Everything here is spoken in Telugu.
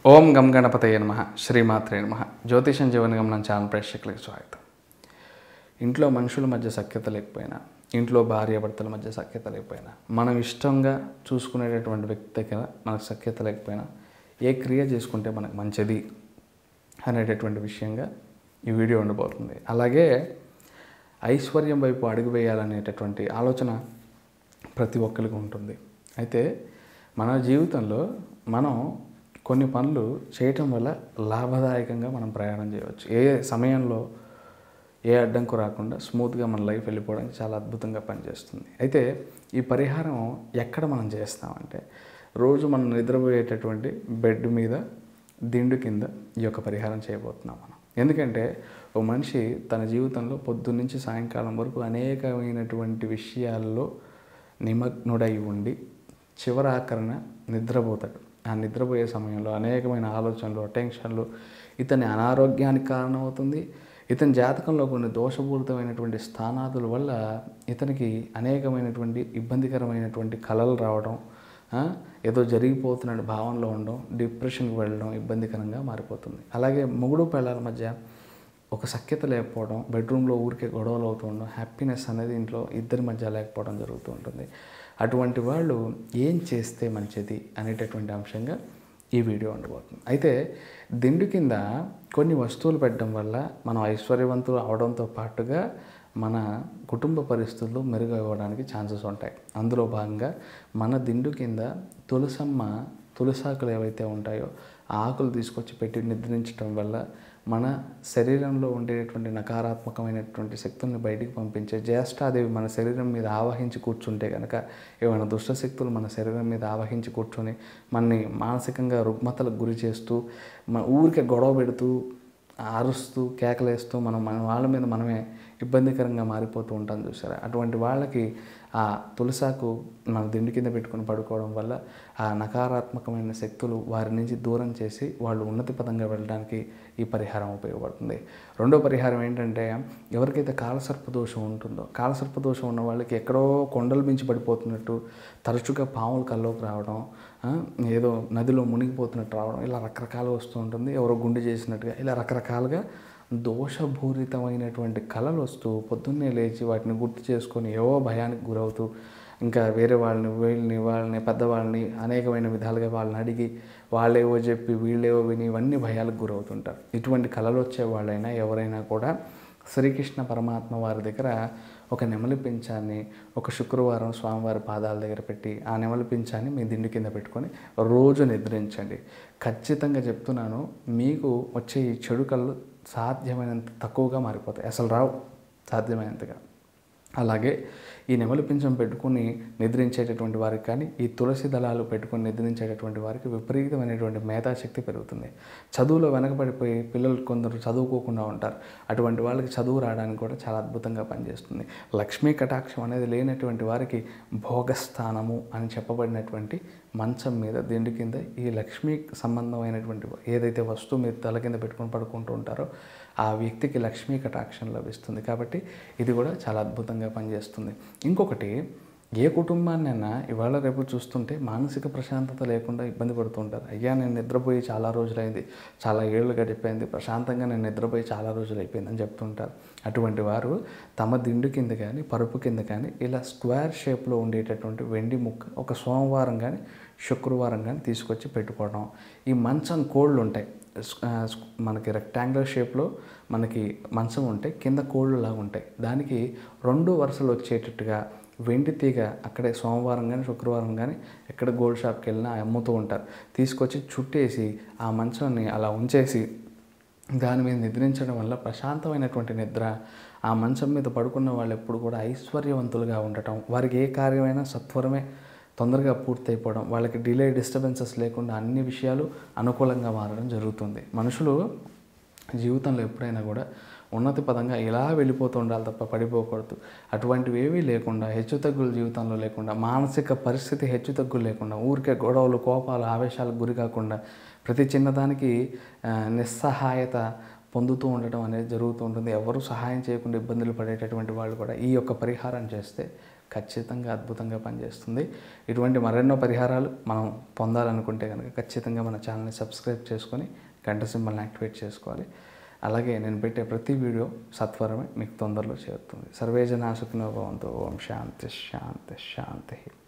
ఓం గం గణపతయ నమ శ్రీమాత్రే నమ జ్యోతిషం జీవన గమనం ఛానల్ ప్రేక్షకులకు స్వాగతం ఇంట్లో మనుషుల మధ్య సఖ్యత లేకపోయినా ఇంట్లో భార్యాభర్తల మధ్య సఖ్యత లేకపోయినా మనం ఇష్టంగా చూసుకునేటటువంటి వ్యక్తి దగ్గర మనకు సఖ్యత లేకపోయినా ఏ క్రియ చేసుకుంటే మనకు మంచిది అనేటటువంటి విషయంగా ఈ వీడియో ఉండబోతుంది అలాగే ఐశ్వర్యం వైపు అడుగు వేయాలనేటటువంటి ఆలోచన ప్రతి ఒక్కరికి ఉంటుంది అయితే మన జీవితంలో మనం కొన్ని పనులు చేయటం వల్ల లాభదాయకంగా మనం ప్రయాణం చేయవచ్చు ఏ సమయంలో ఏ అడ్డంకు రాకుండా స్మూత్గా మన లైఫ్ వెళ్ళిపోవడానికి చాలా అద్భుతంగా పనిచేస్తుంది అయితే ఈ పరిహారం ఎక్కడ మనం చేస్తామంటే రోజు మనం నిద్రపోయేటటువంటి బెడ్ మీద దిండు కింద ఈ యొక్క పరిహారం చేయబోతున్నాం మనం ఎందుకంటే ఓ మనిషి తన జీవితంలో పొద్దున్నుంచి సాయంకాలం వరకు అనేకమైనటువంటి విషయాల్లో నిమగ్నుడై ఉండి చివరాకరణ నిద్రపోతాడు ఆ నిద్రపోయే సమయంలో అనేకమైన ఆలోచనలు టెన్షన్లు ఇతని అనారోగ్యానికి కారణమవుతుంది ఇతని జాతకంలో కొన్ని దోషపూరితమైనటువంటి స్థానాదుల వల్ల ఇతనికి అనేకమైనటువంటి ఇబ్బందికరమైనటువంటి కళలు రావడం ఆ, ఏదో జరిగిపోతున్న భావనలో ఉండడం డిప్రెషన్కి వెళ్ళడం ఇబ్బందికరంగా మారిపోతుంది అలాగే మొగుడు పిల్లల మధ్య ఒక సఖ్యత లేకపోవడం బెడ్రూమ్లో ఊరికే గొడవలు అవుతూ ఉండడం హ్యాపీనెస్ అనేది ఇంట్లో ఇద్దరి మధ్య లేకపోవడం జరుగుతూ ఉంటుంది అటువంటి వాళ్ళు ఏం చేస్తే మంచిది అనేటటువంటి అంశంగా ఈ వీడియో ఉండబోతుంది అయితే దిండు కింద కొన్ని వస్తువులు పెట్టడం వల్ల మనం ఐశ్వర్యవంతులు అవడంతో పాటుగా మన కుటుంబ పరిస్థితులు మెరుగవ్వడానికి ఛాన్సెస్ ఉంటాయి అందులో భాగంగా మన దిండు కింద తులసమ్మ తులసాకులు ఏవైతే ఉంటాయో ఆ ఆకులు తీసుకొచ్చి పెట్టి నిద్రించడం వల్ల మన శరీరంలో ఉండేటువంటి నకారాత్మకమైనటువంటి శక్తుల్ని బయటికి పంపించే జ్యేష్ఠాదేవి మన శరీరం మీద ఆవహించి కూర్చుంటే కనుక ఏమైనా దుష్ట శక్తులు మన శరీరం మీద ఆవహించి కూర్చొని మనని మానసికంగా రుగ్మతలకు గురి చేస్తూ మన ఊరికే గొడవ పెడుతూ అరుస్తూ కేకలేస్తూ మనం మన వాళ్ళ మీద మనమే ఇబ్బందికరంగా మారిపోతూ ఉంటాం చూసారా అటువంటి వాళ్ళకి ఆ తులసాకు మన దిండు కింద పెట్టుకుని పడుకోవడం వల్ల ఆ నకారాత్మకమైన శక్తులు వారి నుంచి దూరం చేసి వాళ్ళు ఉన్నతి పదంగా వెళ్ళడానికి ఈ పరిహారం ఉపయోగపడుతుంది రెండో పరిహారం ఏంటంటే ఎవరికైతే కాలసర్ప దోషం ఉంటుందో కాలసర్ప దోషం ఉన్న వాళ్ళకి ఎక్కడో కొండలు మించి పడిపోతున్నట్టు తరచుగా పాములు కల్లోకి రావడం ఆ, ఏదో నదిలో మునిగిపోతున్నట్టు రావడం ఇలా రకరకాలుగా వస్తూ ఉంటుంది ఎవరో గుండె చేసినట్టుగా ఇలా రకరకాలుగా దోషపూరితమైనటువంటి కళలు వస్తూ పొద్దున్నే లేచి వాటిని గుర్తు చేసుకొని ఏవో భయానికి గురవుతూ ఇంకా వేరే వాళ్ళని వీళ్ళని వాళ్ళని పెద్దవాళ్ళని అనేకమైన విధాలుగా వాళ్ళని అడిగి వాళ్ళేవో చెప్పి వీళ్ళేవో విని ఇవన్నీ భయాలకు గురవుతుంటారు ఇటువంటి కళలు వచ్చే వాళ్ళైనా ఎవరైనా కూడా శ్రీకృష్ణ పరమాత్మ వారి దగ్గర ఒక నెమలి పింఛాన్ని ఒక శుక్రవారం స్వామివారి పాదాల దగ్గర పెట్టి ఆ నెమలి పింఛాన్ని మీ దిండు కింద పెట్టుకొని రోజు నిద్రించండి ఖచ్చితంగా చెప్తున్నాను మీకు వచ్చే ఈ చెడు కళ్ళు సాధ్యమైనంత తక్కువగా మారిపోతాయి అసలు రావు సాధ్యమైనంతగా అలాగే ఈ నెమలి పింఛం పెట్టుకుని నిద్రించేటటువంటి వారికి కానీ ఈ తులసి దళాలు పెట్టుకుని నిద్రించేటటువంటి వారికి విపరీతమైనటువంటి మేధాశక్తి పెరుగుతుంది చదువులో వెనకబడిపోయి పిల్లలు కొందరు చదువుకోకుండా ఉంటారు అటువంటి వాళ్ళకి చదువు రావడానికి కూడా చాలా అద్భుతంగా పనిచేస్తుంది లక్ష్మీ కటాక్షం అనేది లేనటువంటి వారికి భోగస్థానము అని చెప్పబడినటువంటి మంచం మీద దిండు కింద ఈ లక్ష్మీ సంబంధమైనటువంటి ఏదైతే వస్తువు మీరు తల కింద పెట్టుకొని పడుకుంటూ ఉంటారో ఆ వ్యక్తికి లక్ష్మీ కటాక్షం లభిస్తుంది కాబట్టి ఇది కూడా చాలా అద్భుతంగా పనిచేస్తుంది ఇంకొకటి ఏ కుటుంబాన్నైనా ఇవాళ రేపు చూస్తుంటే మానసిక ప్రశాంతత లేకుండా ఇబ్బంది పడుతుంటారు అయ్యా నేను నిద్రపోయి చాలా రోజులైంది చాలా ఏళ్ళు గడిపోయింది ప్రశాంతంగా నేను నిద్రపోయి చాలా రోజులు అయిపోయింది అని చెప్తుంటారు అటువంటి వారు తమ దిండు కింద కానీ పరుపు కింద కానీ ఇలా స్క్వేర్ షేప్లో ఉండేటటువంటి వెండి ముక్క ఒక సోమవారం కానీ శుక్రవారం కానీ తీసుకొచ్చి పెట్టుకోవడం ఈ మంచం కోళ్ళు ఉంటాయి స్- ఆ, స్- మనకి రెక్టాంగులర్ షేప్లో మనకి మంచం ఉంటాయి కింద కోళ్ళు లాగా ఉంటాయి దానికి రెండు వరుసలు వచ్చేటట్టుగా వెండి తీగ అక్కడే సోమవారం కానీ శుక్రవారం కానీ ఎక్కడ గోల్డ్ షాప్కి వెళ్ళినా అమ్ముతూ ఉంటారు తీసుకొచ్చి చుట్టేసి ఆ మంచాన్ని అలా ఉంచేసి దాని మీద నిద్రించడం వల్ల ప్రశాంతమైనటువంటి నిద్ర ఆ మంచం మీద పడుకున్న వాళ్ళు ఎప్పుడు కూడా ఐశ్వర్యవంతులుగా ఉండటం వారికి ఏ కార్యమైనా సత్వరమే తొందరగా పూర్తయిపోవడం వాళ్ళకి డిలే డిస్టర్బెన్సెస్ లేకుండా అన్ని విషయాలు అనుకూలంగా మారడం జరుగుతుంది మనుషులు జీవితంలో ఎప్పుడైనా కూడా ఉన్నతి పదంగా ఇలా వెళ్ళిపోతూ ఉండాలి తప్ప పడిపోకూడదు అటువంటివి ఏవీ లేకుండా హెచ్చుతగ్గులు జీవితంలో లేకుండా మానసిక పరిస్థితి హెచ్చుతగ్గులు లేకుండా ఊరికే గొడవలు కోపాలు ఆవేశాలకు గురి కాకుండా ప్రతి చిన్నదానికి ఆ, నిస్సహాయత పొందుతూ ఉండటం అనేది జరుగుతూ ఉంటుంది ఎవరు సహాయం చేయకుండా ఇబ్బందులు పడేటటువంటి వాళ్ళు కూడా ఈ యొక్క పరిహారం చేస్తే ఖచ్చితంగా అద్భుతంగా పనిచేస్తుంది ఇటువంటి మరెన్నో పరిహారాలు మనం పొందాలనుకుంటే కనుక ఖచ్చితంగా మన ఛానల్ని సబ్స్క్రైబ్ చేసుకొని గంట సింబల్ని యాక్టివేట్ చేసుకోవాలి అలాగే నేను పెట్టే ప్రతి వీడియో సత్వరమే మీకు తొందరలో చేరుతుంది సర్వేజన సుఖినో భవంతు ఓం శాంతి శాంతి శాంతి